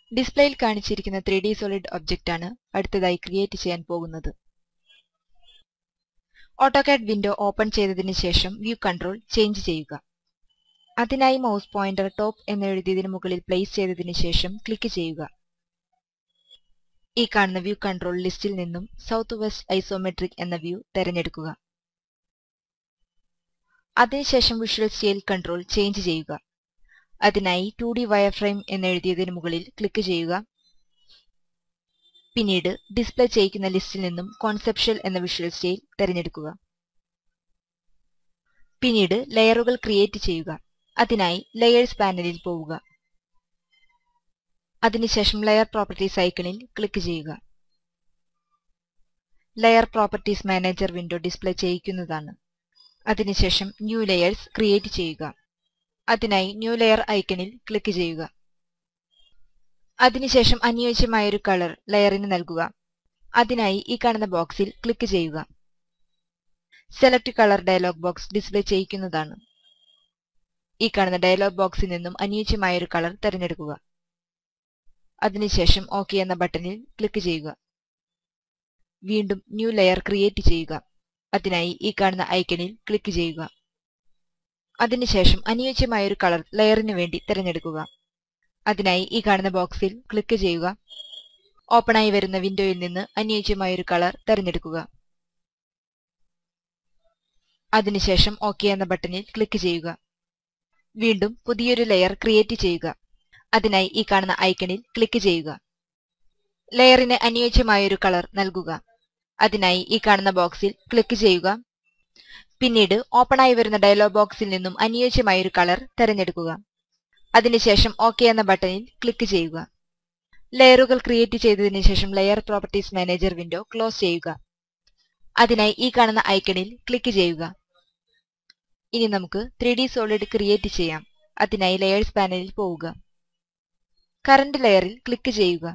ഡിസ്പ്ലേയിൽ കാണിച്ചിരിക്കുന്ന three D solid object ആണ് അടുത്തതായി ക്രിയേറ്റ് ചെയ്യാൻ പോകുന്നത് ഓട്ടോകാഡ് വിൻഡോ ഓപ്പൺ ചെയ്തതിന് ശേഷം വ്യൂ കൺട്രോൾ ചേഞ്ച് ചെയ്യുക അതിനായി മൗസ് പോയിന്റർ ടോപ്പ് എന്നെഴുതിയതിനു മുകളിൽ പ്ലേസ് ചെയ്തതിന് ശേഷം ക്ലിക്ക് ചെയ്യുക ഈ കാണുന്ന വ്യൂ കൺട്രോൾ ലിസ്റ്റിൽ നിന്നും സൗത്ത് വെസ്റ്റ് ഐസോമെട്രിക് എന്ന വ്യൂ തിരഞ്ഞെടുക്കുക അതിനുശേഷം വിഷ്വൽ സ്കെയിൽ കൺട്രോൾ ചേഞ്ച് ചെയ്യുക അതിനായി ടു ഡി വയർഫ്രെയിം എന്നെഴുതിയതിനു മുകളിൽ ക്ലിക്ക് ചെയ്യുക പിന്നീട് ഡിസ്പ്ലേ ചെയ്യിക്കുന്ന ലിസ്റ്റിൽ നിന്നും കോൺസെപ്ഷ്യൽ എന്ന വിഷ്വൽ സ്റ്റൈൽ തിരഞ്ഞെടുക്കുക പിന്നീട് ലെയറുകൾ ക്രിയേറ്റ് ചെയ്യുക അതിനായി ലെയേഴ്സ് പാനലിൽ പോവുക അതിനുശേഷം ലെയർ പ്രോപ്പർട്ടീസ് ഐക്കണിൽ ക്ലിക്ക് ചെയ്യുക layer properties manager window display ചെയ്യിക്കുന്നതാണ് അതിനുശേഷം ന്യൂ ലെയേഴ്സ് ക്രിയേറ്റ് ചെയ്യുക അതിനായി ന്യൂ ലെയർ ഐക്കണിൽ ക്ലിക്ക് ചെയ്യുക അതിനുശേഷം അനുയോജ്യമായ ഒരു കളർ ലെയറിന് നൽകുക അതിനായി ഈ കാണുന്ന ബോക്സിൽ ക്ലിക്ക് ചെയ്യുക select colour dialog box display ചെയ്യിക്കുന്നതാണ് ഈ കാണുന്ന ഡയലോഗ് ബോക്സിൽ നിന്നും അനുയോജ്യമായ ഒരു കളർ തിരഞ്ഞെടുക്കുക അതിനുശേഷം ഓക്കെ എന്ന ബട്ടണിൽ ക്ലിക്ക് ചെയ്യുക വീണ്ടും ന്യൂ ലെയർ ക്രിയേറ്റ് ചെയ്യുക അതിനായി ഈ കാണുന്ന ഐക്കണിൽ ക്ലിക്ക് ചെയ്യുക അതിനുശേഷം അനുയോജ്യമായ ഒരു കളർ ലെയറിന് വേണ്ടി തിരഞ്ഞെടുക്കുക അതിനായി ഈ കാണുന്ന ബോക്സിൽ ക്ലിക്ക് ചെയ്യുക ഓപ്പണായി വരുന്ന വിൻഡോയിൽ നിന്ന് അനുയോജ്യമായ ഒരു കളർ തിരഞ്ഞെടുക്കുക അതിനുശേഷം ഓക്കെ എന്ന ബട്ടണിൽ ക്ലിക്ക് ചെയ്യുക വീണ്ടും പുതിയൊരു ലെയർ ക്രിയേറ്റ് ചെയ്യുക അതിനായി ഈ കാണുന്ന ഐക്കണിൽ ക്ലിക്ക് ചെയ്യുക ലെയറിന് അനുയോജ്യമായ ഒരു കളർ നൽകുക അതിനായി ഈ കാണുന്ന ബോക്സിൽ ക്ലിക്ക് ചെയ്യുക പിന്നീട് ഓപ്പണായി വരുന്ന ഡയലോഗ് ബോക്സിൽ നിന്നും അനുയോജ്യമായ ഒരു കളർ തിരഞ്ഞെടുക്കുക അതിനുശേഷം ഓക്കെ എന്ന ബട്ടണിൽ ക്ലിക്ക് ചെയ്യുക ലെയറുകൾ ക്രിയേറ്റ് ചെയ്തതിനു ശേഷം layer properties manager window close ചെയ്യുക അതിനായി ഈ കാണുന്ന ഐക്കണിൽ ക്ലിക്ക് ചെയ്യുക ഇനി നമുക്ക് ത്രീ ഡി സോളിഡ് ക്രിയേറ്റ് ചെയ്യാം അതിനായി ലെയേഴ്സ് പാനലിൽ പോവുക കറന്റ് ലെയറിൽ ക്ലിക്ക് ചെയ്യുക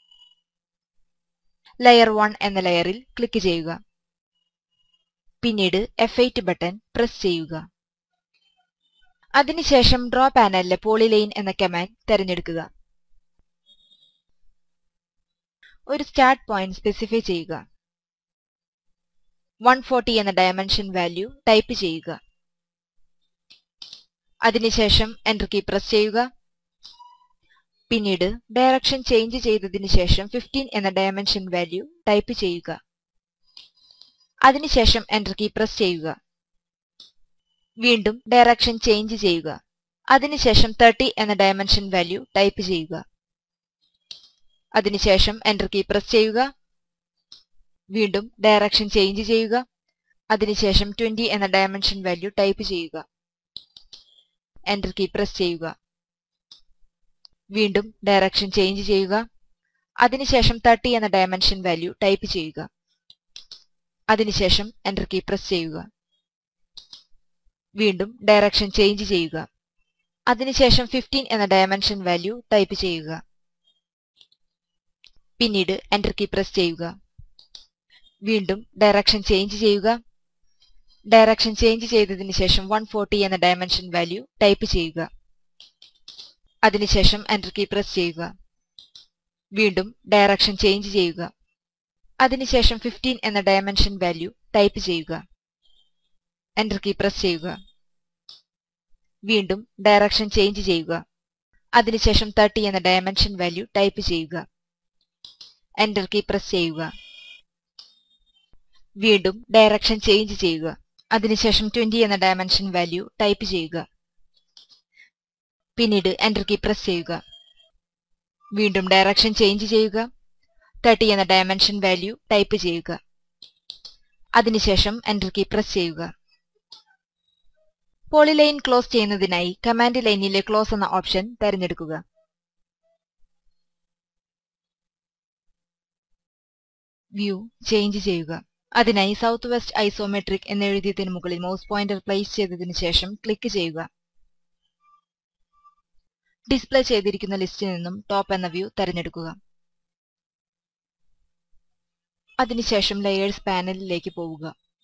ലെയർ 1 എന്ന ലെയറിൽ ക്ലിക്ക് ചെയ്യുക പിന്നീട് F8 ബട്ടൺ പ്രസ് ചെയ്യുക അതിനുശേഷം ഡ്രോ പാനലിലെ പോളിലൈൻ എന്ന കമാൻഡ് തിരഞ്ഞെടുക്കുക ഒരു സ്റ്റാർട്ട് പോയിന്റ് സ്പെസിഫൈ ചെയ്യുക 140 എന്ന ഡയമെൻഷൻ വാല്യൂ ടൈപ്പ് ചെയ്യുക അതിനുശേഷം എന്റർ കീ പ്രസ് ചെയ്യുക പിന്നീട് ഡയറക്ഷൻ ചേഞ്ച് ചെയ്തതിനു ശേഷം 15 എന്ന ഡയമെൻഷൻ വാല്യൂ ടൈപ്പ് ചെയ്യുക അതിനുശേഷം എന്റർ കീ പ്രസ് ചെയ്യുക വീണ്ടും ഡയറക്ഷൻ ചേഞ്ച് ചെയ്യുക അതിനുശേഷം 30 എന്ന ഡയമെൻഷൻ വാല്യൂ ടൈപ്പ് ചെയ്യുക അതിനുശേഷം എന്റർ കീ പ്രസ് ചെയ്യുക വീണ്ടും ഡയറക്ഷൻ ചേഞ്ച് ചെയ്യുക അതിനുശേഷം 20 എന്ന ഡയമെൻഷൻ വാല്യൂ ടൈപ്പ് ചെയ്യുക എന്റർ കീ പ്രസ് ചെയ്യുക വീണ്ടും ഡയറക്ഷൻ ചേഞ്ച് ചെയ്യുക അതിനുശേഷം 30 എന്ന ഡയമെൻഷൻ വാല്യൂ ടൈപ്പ് ചെയ്യുക അതിനുശേഷം എന്റർ കീ പ്രസ് ചെയ്യുക വീണ്ടും ഡയറക്ഷൻ ചേഞ്ച് ചെയ്യുക അതിനുശേഷം 15 എന്ന ഡയമെൻഷൻ വാല്യൂ ടൈപ്പ് ചെയ്യുക പിന്നീട് എന്റർ കീ പ്രസ് ചെയ്യുക വീണ്ടും ഡയറക്ഷൻ ചേഞ്ച് ചെയ്യുക ഡയറക്ഷൻ ചേഞ്ച് ചെയ്തതിനു ശേഷം 140 എന്ന ഡയമെൻഷൻ വാല്യൂ ടൈപ്പ് ചെയ്യുക അതിനുശേഷം എന്റർ കീ പ്രസ് ചെയ്യുക വീണ്ടും ഡയറക്ഷൻ ചേഞ്ച് ചെയ്യുക അതിനുശേഷം 15 എന്ന ഡയമെൻഷൻ വാല്യൂ ടൈപ്പ് ചെയ്യുക എന്റർ കീ പ്രസ് ചെയ്യുക വീണ്ടും ഡയറക്ഷൻ ചേഞ്ച് ചെയ്യുക അതിനുശേഷം 30 എന്ന ഡയമെൻഷൻ വാല്യൂ ടൈപ്പ് ചെയ്യുക എന്റർ കീ പ്രസ് ചെയ്യുക വീണ്ടും ഡയറക്ഷൻ ചേഞ്ച് ചെയ്യുക അതിനുശേഷം 20 എന്ന ഡയമെൻഷൻ വാല്യൂ ടൈപ്പ് ചെയ്യുക പിന്നീട് എന്റർ കീ പ്രസ് ചെയ്യുക വീണ്ടും ഡയറക്ഷൻ ചേഞ്ച് ചെയ്യുക 30 എന്ന ഡയമെൻഷൻ വാല്യൂ ടൈപ്പ് ചെയ്യുക അതിനുശേഷം എന്റർ കീ പ്രസ് ചെയ്യുക പോളിലൈൻ ക്ലോസ് ചെയ്യുന്നതിനായി കമാൻഡ് ലൈനിലെ ക്ലോസ് എന്ന ഓപ്ഷൻ തിരഞ്ഞെടുക്കുക വ്യൂ ചേഞ്ച് ചെയ്യുക അതിനായി സൗത്ത് വെസ്റ്റ് ഐസോമെട്രിക് എന്നെഴുതിയതിനു മുകളിൽ മൗസ് പോയിന്റർ പ്ലേസ് ചെയ്തതിനു ശേഷം ക്ലിക്ക് ചെയ്യുക ഡിസ്പ്ലേ ചെയ്തിരിക്കുന്ന ലിസ്റ്റിൽ നിന്നും ടോപ്പ് എന്ന വ്യൂ തിരഞ്ഞെടുക്കുക അതിനുശേഷം ലെയേഴ്സ് പാനലിലേക്ക് പോവുക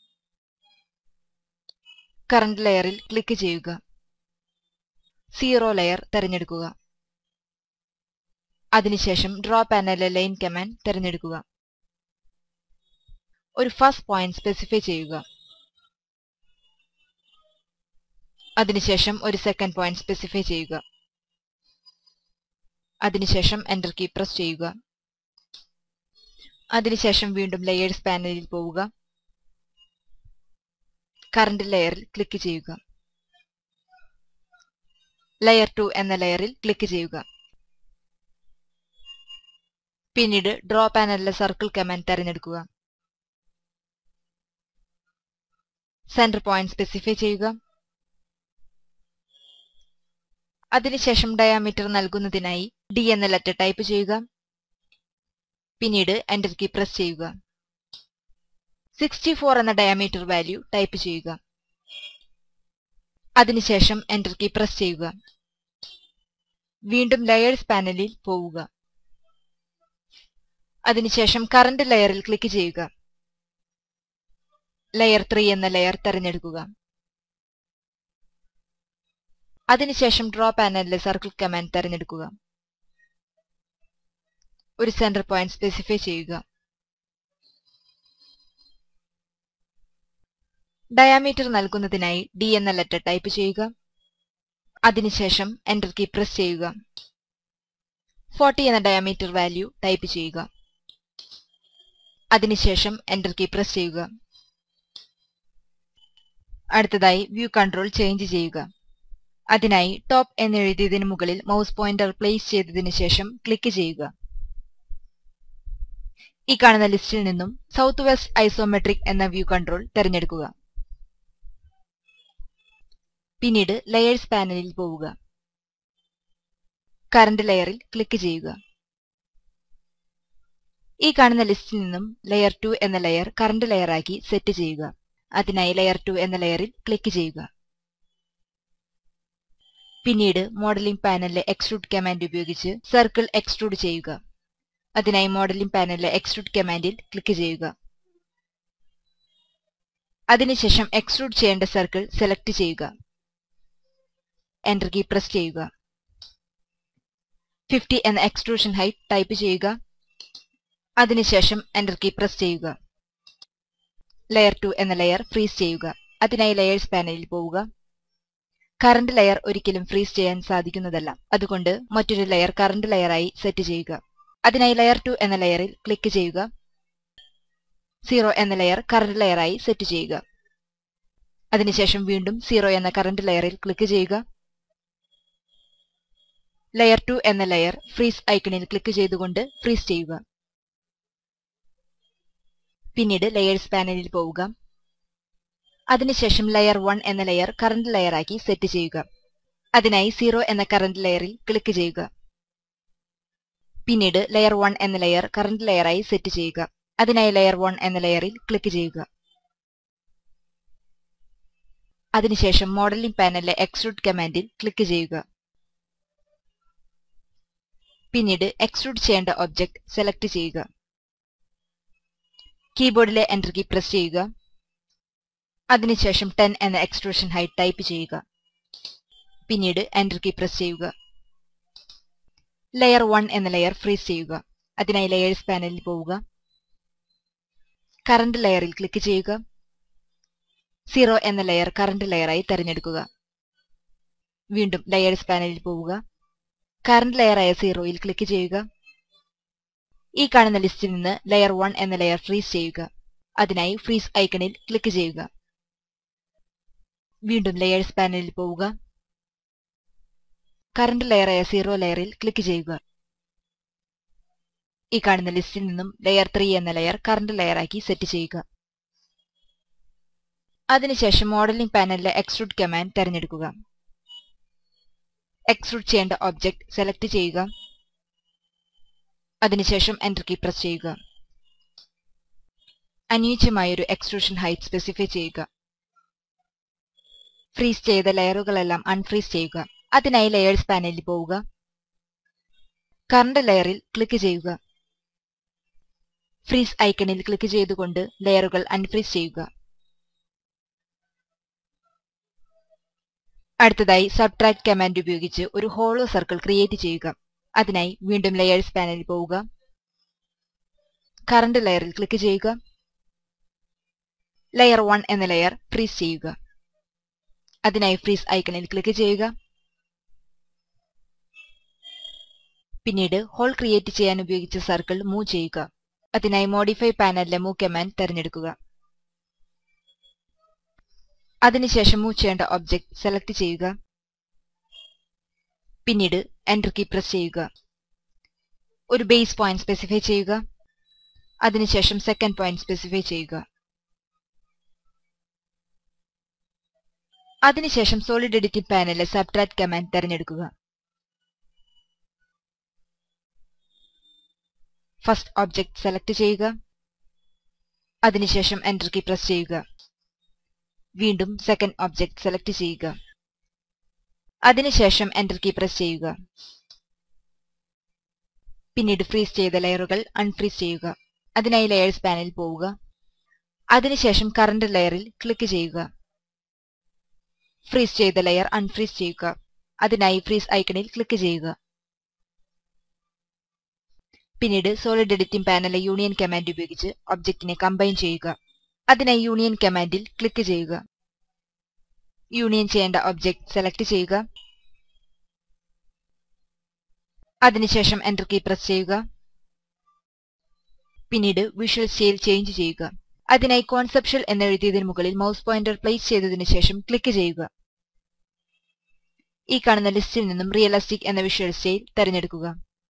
കറന്റ് ലെയറിൽ ക്ലിക്ക് ചെയ്യുക സീറോ ലെയർ തിരഞ്ഞെടുക്കുക അതിനുശേഷം ഡ്രോ പാനലിലെ ലൈൻ കമാൻഡ് തിരഞ്ഞെടുക്കുക ഒരു ഫസ്റ്റ് പോയിന്റ് സ്പെസിഫൈ ചെയ്യുക അതിനുശേഷം ഒരു സെക്കൻഡ് പോയിന്റ് സ്പെസിഫൈ ചെയ്യുക അതിനുശേഷം എന്റർ കീ പ്രസ് ചെയ്യുക അതിനുശേഷം വീണ്ടും ലെയേഴ്സ് പാനലിൽ പോവുക കറണ്ട് ലെയറിൽ ക്ലിക്ക് ചെയ്യുക ലെയർ 2 എന്ന ലെയറിൽ ക്ലിക്ക് ചെയ്യുക പിന്നീട് ഡ്രോ പാനലിലെ സർക്കിൾ കമാൻഡ് തിരഞ്ഞെടുക്കുക സെന്റർ പോയിന്റ് സ്പെസിഫൈ ചെയ്യുക അതിനുശേഷം ഡയാമീറ്റർ നൽകുന്നതിനായി ഡി എന്ന ലെറ്റർ ടൈപ്പ് ചെയ്യുക പിന്നീട് എന്റർ കീ പ്രസ് ചെയ്യുക 64 എന്ന ഡയാമീറ്റർ വാല്യൂ ടൈപ്പ് ചെയ്യുക അതിനുശേഷം എന്റർ കീ പ്രസ് ചെയ്യുക വീണ്ടും ലെയേഴ്സ് പാനലിൽ പോവുക അതിനുശേഷം കറന്റ് ലെയറിൽ ക്ലിക്ക് ചെയ്യുക ലെയർ 3 എന്ന ലെയർ തിരഞ്ഞെടുക്കുക അതിനുശേഷം ഡ്രോ പാനലിലെ സർക്കിൾ കമാൻഡ് തിരഞ്ഞെടുക്കുക ഒരു സെന്റർ പോയിന്റ് സ്പെസിഫൈ ചെയ്യുക ഡയാമീറ്റർ നൽകുന്നതിനായി ഡി എന്ന ലെറ്റർ ടൈപ്പ് ചെയ്യുക അതിനുശേഷം എന്റർ കീ പ്രസ് ചെയ്യുക 40 എന്ന ഡയാമീറ്റർ വാല്യൂ ടൈപ്പ് ചെയ്യുക അതിനുശേഷം എന്റർ കീ പ്രസ് ചെയ്യുക അടുത്തതായി വ്യൂ കൺട്രോൾ ചേഞ്ച് ചെയ്യുക അതിനായി ടോപ്പ് എന്നെഴുതിയതിനു മുകളിൽ മൗസ് പോയിന്റർ പ്ലേസ് ചെയ്തതിനു ശേഷം ക്ലിക്ക് ചെയ്യുക ഈ കാണുന്ന ലിസ്റ്റിൽ നിന്നും സൗത്ത് വെസ്റ്റ് ഐസോമെട്രിക് എന്ന വ്യൂ കൺട്രോൾ തിരഞ്ഞെടുക്കുക പിന്നീട് ലെയേഴ്സ് പാനലിൽ പോവുക കറന്റ് ലെയറിൽ ക്ലിക്ക് ചെയ്യുക ഈ കാണുന്ന ലിസ്റ്റിൽ നിന്നും ലെയർ 2 എന്ന ലെയർ കറന്റ് ലെയറാക്കി സെറ്റ് ചെയ്യുക അതിനായി ലെയർ 2 എന്ന ലെയറിൽ ക്ലിക്ക് ചെയ്യുക പിന്നീട് മോഡലിംഗ് പാനലിലെ എക്സ്ട്രൂഡ് കമാൻഡ് ഉപയോഗിച്ച് സർക്കിൾ എക്സ്ട്രൂഡ് ചെയ്യുക അതിനായി മോഡലിംഗ് പാനലിലെ എക്സ്ട്രൂഡ് കമാൻഡിൽ ക്ലിക്ക് ചെയ്യുക അതിനുശേഷം എക്സ്ട്രൂഡ് ചെയ്യേണ്ട സർക്കിൾ സെലക്ട് ചെയ്യുക എന്റർ കീ പ്രസ് ചെയ്യുക 50 എന്ന എക്സ്ട്രൂഷൻ ഹൈറ്റ് ടൈപ്പ് ചെയ്യുക അതിനുശേഷം എന്റർ കീ പ്രസ് ചെയ്യുക ലെയർ 2 എന്ന ലെയർ ഫ്രീസ് ചെയ്യുക അതിനായി ലെയേഴ്സ് പാനലിൽ പോവുക കറന്റ് ലെയർ ഒരിക്കലും ഫ്രീസ് ചെയ്യാൻ സാധിക്കുന്നതല്ല അതുകൊണ്ട് മറ്റൊരു ലെയർ കറന്റ് ലെയറായി സെറ്റ് ചെയ്യുക അതിനായി ലെയർ 2 എന്ന ലെയറിൽ ക്ലിക്ക് ചെയ്യുക 0 എന്ന ലെയർ കറന്റ് ലെയറായി സെറ്റ് ചെയ്യുക അതിനുശേഷം വീണ്ടും 0 എന്ന കറന്റ് ലെയറിൽ ക്ലിക്ക് ചെയ്യുക ലെയർ 2 എന്ന ലെയർ ഫ്രീസ് ഐക്കണിൽ ക്ലിക്ക് ചെയ്തുകൊണ്ട് ഫ്രീസ് ചെയ്യുക പിന്നീട് ലെയേഴ്സ് പാനലിൽ പോവുക അതിനുശേഷം ലെയർ 1 എന്ന ലെയർ കറന്റ് ലെയറാക്കി സെറ്റ് ചെയ്യുക അതിനായി 0 എന്ന കറന്റ് ലെയറിൽ ക്ലിക്ക് ചെയ്യുക പിന്നീട് ലെയർ 1 എന്ന ലെയർ കറന്റ് ലെയറായി സെറ്റ് ചെയ്യുക അതിനായി ലെയർ 1 എന്ന ലെയറിൽ ക്ലിക്ക് ചെയ്യുക അതിനുശേഷം മോഡലിംഗ് പാനലിലെ എക്സ്ട്രൂഡ് കമാൻഡിൽ ക്ലിക്ക് ചെയ്യുക പിന്നീട് എക്സ്ട്രൂഡ് ചെയ്യേണ്ട ഒബ്ജക്റ്റ് സെലക്ട് ചെയ്യുക കീബോർഡിലെ എന്റർ കീ പ്രസ് ചെയ്യുക അതിനുശേഷം 10 എന്ന എക്സ്ട്രൂഷൻ ഹൈറ്റ് ടൈപ്പ് ചെയ്യുക പിന്നീട് എന്റർ കീ പ്രസ് ചെയ്യുക ലെയർ 1 എന്ന ലെയർ ഫ്രീസ് ചെയ്യുക അതിനായി ലെയേഴ്സ് പാനലിൽ പോവുക കറന്റ് ലെയറിൽ ക്ലിക്ക് ചെയ്യുക 0 എന്ന ലെയർ കറന്റ് ലെയറായി തിരഞ്ഞെടുക്കുക വീണ്ടും ലെയേഴ്സ് പാനലിൽ പോവുക കറന്റ് ലെയറായ 0യിൽ ക്ലിക്ക് ചെയ്യുക ഈ കാണുന്ന ലിസ്റ്റിൽ നിന്ന് ലെയർ 1 എന്ന ലെയർ ഫ്രീസ് ചെയ്യുക അതിനായി ഫ്രീസ് ഐക്കണിൽ ക്ലിക്ക് ചെയ്യുക വീണ്ടും ലെയേഴ്സ് പാനലിൽ പോവുക കറന്റ് ലെയറായ 0 ലെയറിൽ ക്ലിക്ക് ചെയ്യുക ഈ കാണുന്ന ലിസ്റ്റിൽ നിന്നും ലെയർ 3 എന്ന ലെയർ കറന്റ് ലെയറാക്കി സെറ്റ് ചെയ്യുക അതിനുശേഷം മോഡലിംഗ് പാനലിലെ എക്സ്ട്രൂഡ് കമാൻഡ് തിരഞ്ഞെടുക്കുക എക്സ്ട്രൂഡ് ചെയ്യേണ്ട ഒബ്ജക്റ്റ് സെലക്ട് ചെയ്യുക അതിനുശേഷം എന്റർ കീ പ്രസ് ചെയ്യുക അനുയോജ്യമായ ഒരു എക്സ്ട്രൂഷൻ ഹൈറ്റ് സ്പെസിഫൈ ചെയ്യുക ഫ്രീസ് ചെയ്ത ലെയറുകളെല്ലാം അൺഫ്രീസ് ചെയ്യുക അതിനായി ലെയേഴ്സ് പാനലിൽ പോവുക കറണ്ട് ലെയറിൽ ക്ലിക്ക് ചെയ്യുക ഫ്രീസ് ഐക്കണിൽ ക്ലിക്ക് ചെയ്തുകൊണ്ട് ലെയറുകൾ അൺഫ്രീസ് ചെയ്യുക അടുത്തതായി സബ്ട്രാക്ട് കമാൻഡ് ഉപയോഗിച്ച് ഒരു ഹോളോ സർക്കിൾ ക്രിയേറ്റ് ചെയ്യുക അതിനായി വീണ്ടും ലെയേഴ്സ് പാനലിൽ പോവുക കറണ്ട് ലെയറിൽ ക്ലിക്ക് ചെയ്യുക ലെയർ 1 എന്ന ലെയർ ഫ്രീസ് ചെയ്യുക അതിനായി ഫ്രീസ് ഐക്കണിൽ ക്ലിക്ക് ചെയ്യുക പിന്നീട് ഹോൾ ക്രിയേറ്റ് ചെയ്യാൻ ഉപയോഗിച്ച സർക്കിൾ മൂവ് ചെയ്യുക അതിനായി മോഡിഫൈ പാനലിലെ മൂവ് കമാൻഡ് തിരഞ്ഞെടുക്കുക അതിനുശേഷം മൂവ് ചെയ്യേണ്ട ഒബ്ജക്റ്റ് സെലക്ട് ചെയ്യുക പിന്നീട് എന്റർ കീ പ്രസ് ചെയ്യുക ഒരു ബേസ് പോയിന്റ് സ്പെസിഫൈ ചെയ്യുക അതിനുശേഷം സെക്കൻഡ് പോയിന്റ് സ്പെസിഫൈ ചെയ്യുക അതിനുശേഷം സോളിഡ് എഡിറ്റിംഗ് പാനലിലെ സബ്ട്രാക്ട് കമാൻഡ് തിരഞ്ഞെടുക്കുക ഫസ്റ്റ് ഒബ്ജക്റ്റ് സെലക്ട് ചെയ്യുക അതിനുശേഷം എന്റർ കീ പ്രസ് ചെയ്യുക വീണ്ടും സെക്കൻഡ് ഒബ്ജക്റ്റ് സെലക്ട് ചെയ്യുക അതിനുശേഷം എന്റർ കീ പ്രസ് ചെയ്യുക പിന്നീട് ഫ്രീസ് ചെയ്ത ലെയറുകൾ അൺഫ്രീസ് ചെയ്യുക അതിനായി ലെയേഴ്സ് പാനലിൽ പോവുക അതിനുശേഷം കറണ്ട് ലെയറിൽ ക്ലിക്ക് ചെയ്യുക ഫ്രീസ് ചെയ്ത ലെയർ അൺഫ്രീസ് ചെയ്യുക അതിനായി ഫ്രീസ് ഐക്കണിൽ ക്ലിക്ക് ചെയ്യുക പിന്നീട് സോളിഡ് എഡിറ്റിംഗ് പാനലിലെ യൂണിയൻ കമാൻഡ് ഉപയോഗിച്ച് ഒബ്ജക്റ്റിനെ കമ്പൈൻ ചെയ്യുക അതിനായി യൂണിയൻ കമാൻഡിൽ ക്ലിക്ക് ചെയ്യുക യൂണിയൻ ചെയ്യേണ്ട ഒബ്ജക്റ്റ് സെലക്ട് ചെയ്യുക അതിനുശേഷം എന്റർ കീ പ്രസ് ചെയ്യുക പിന്നീട് വിഷ്വൽ സ്റ്റൈൽ ചേഞ്ച് ചെയ്യുക അതിനായി കോൺസെപ്ഷ്യൽ എന്നെഴുതിയതിനു മുകളിൽ മൗസ് പോയിന്റർ പ്ലേസ് ചെയ്തതിനു ശേഷം ക്ലിക്ക് ചെയ്യുക ഈ കാണുന്ന ലിസ്റ്റിൽ നിന്നും റിയലിസ്റ്റിക് എന്ന വിഷ്വൽ സ്റ്റൈൽ തിരഞ്ഞെടുക്കുക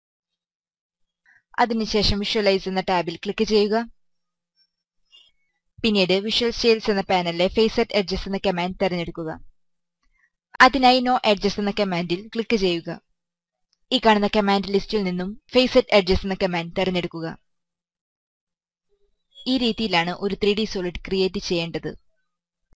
അതിനുശേഷം വിഷ്വലൈസ് എന്ന ടാബിൽ ക്ലിക്ക് ചെയ്യുക പിന്നീട് വിഷ്വൽ സ്റ്റൈൽസ് എന്ന പാനലിലെ ഫേസ് അറ്റ് എഡ്ജസ് എന്ന കമാൻഡ് തിരഞ്ഞെടുക്കുക അതിനായി നോ എഡ്ജസ് എന്ന കമാൻഡിൽ ക്ലിക്ക് ചെയ്യുക ഈ കാണുന്ന കമാൻഡ് ലിസ്റ്റിൽ നിന്നും ഫേസ് അറ്റ് എഡ്ജസ് എന്ന കമാൻഡ് തിരഞ്ഞെടുക്കുക ഈ രീതിയിലാണ് ഒരു ത്രീ ഡി സോളിഡ് ക്രിയേറ്റ് ചെയ്യേണ്ടത്